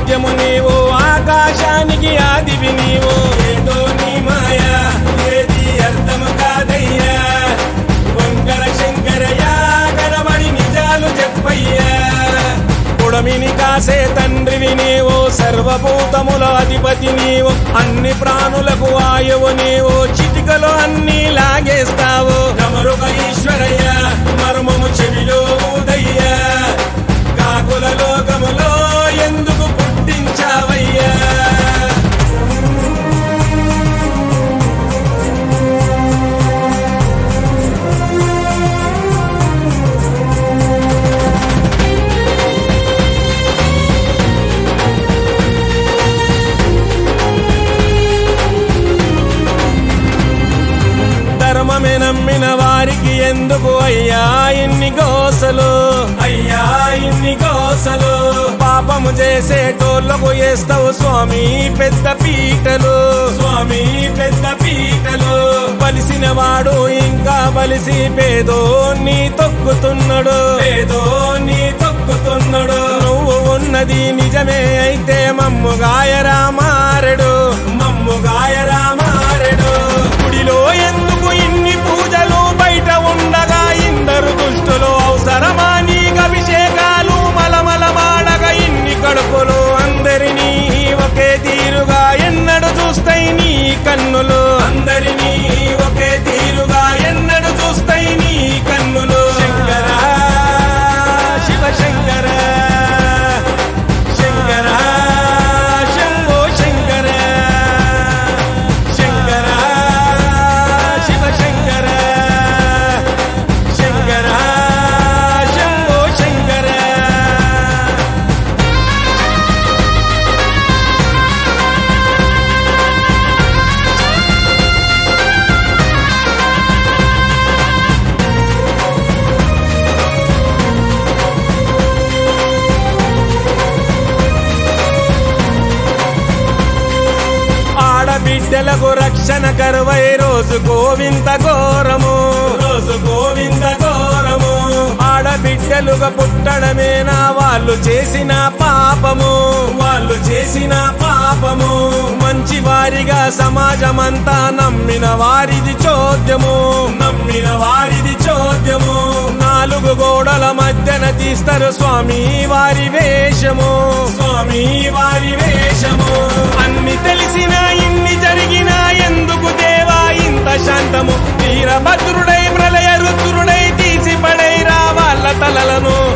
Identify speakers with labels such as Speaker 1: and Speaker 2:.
Speaker 1: ఆద్యము నీవు ఆకాశానికి ఆదివి నీవు ఏదో నీ మాయా ఏది అర్థము కాదయ్యా వంకర శంకరయ్యా కనబడి నిజాలు చెప్పయ్యా పుడమిని కాసే తండ్రివి నీవు సర్వభూతముల అధిపతి నీవు అన్ని ప్రాణులకు వాయువు నీవు చిటికలో అన్ని లాగేస్తావు గమరుక ఈశ్వరయ్య మర్మము చెవిలో ఉదయ్యా కాకుల లోకములో ఎందుకు పుట్టించావయ్యా ధర్మమే నమ్మిన వారికి ఎందుకు అయ్యా ఇన్ని గోసలు అయ్యా ఇన్ని గోసలు పాపము చేసేటోళ్లకు వేస్తావు స్వామి పెద్ద పీటలు స్వామి పెద్ద పీటలు బలిసిన వాడు ఇంకా బలిసి పేదో నీ తొక్కుతున్నాడు పేదో నీ తొక్కుతున్నాడు నువ్వు ఉన్నది నిజమే అయితే మమ్ము గాయరా మారెడు మమ్ము గాయరా మారెడు గుడిలో ఎందుకు ఇన్ని పూజలు బయట ఉండగా ఇందరు దుష్టులు అవసరమా నీకు అభిషేకాలు మలమల మాడగా ఇన్ని కడుపులు అందరినీ ఒకే తీరుగా ఎన్నడు చూస్తాయి నీ కన్నులు అందరినీ ఒకే తీరుగా ఎన్నడు చూస్తాయి నీ కన్నులు శంకర శివ శంకర శంకర శంభో శంకర శంకర శివ శంకర శంకర శంభో శంకర ఆడబిడ్డలకు రక్షణ కరువై రోజు గోవింద ఘోరము రోజు గోవింద ఘోరము ఆడబిడ్డలుగా పుట్టడమేనా వాళ్ళు చేసిన పాపము వాళ్ళు చేసిన పాపము మంచి వారిగా సమాజమంతా నమ్మిన వారిది చోద్యము నమ్మిన వారిది చోద్యము నాలుగు గోడల మధ్యన తీస్తారు స్వామి వారి వేషము స్వామి వారి వేషము అన్ని తెలిసినా ఇన్ని జరిగినా ఎందుకు దేవా ఇంత శాంతము వీరభద్రుడై ప్రళయ రుద్రుడై తీసి పడైరా వాళ్ళ తలలను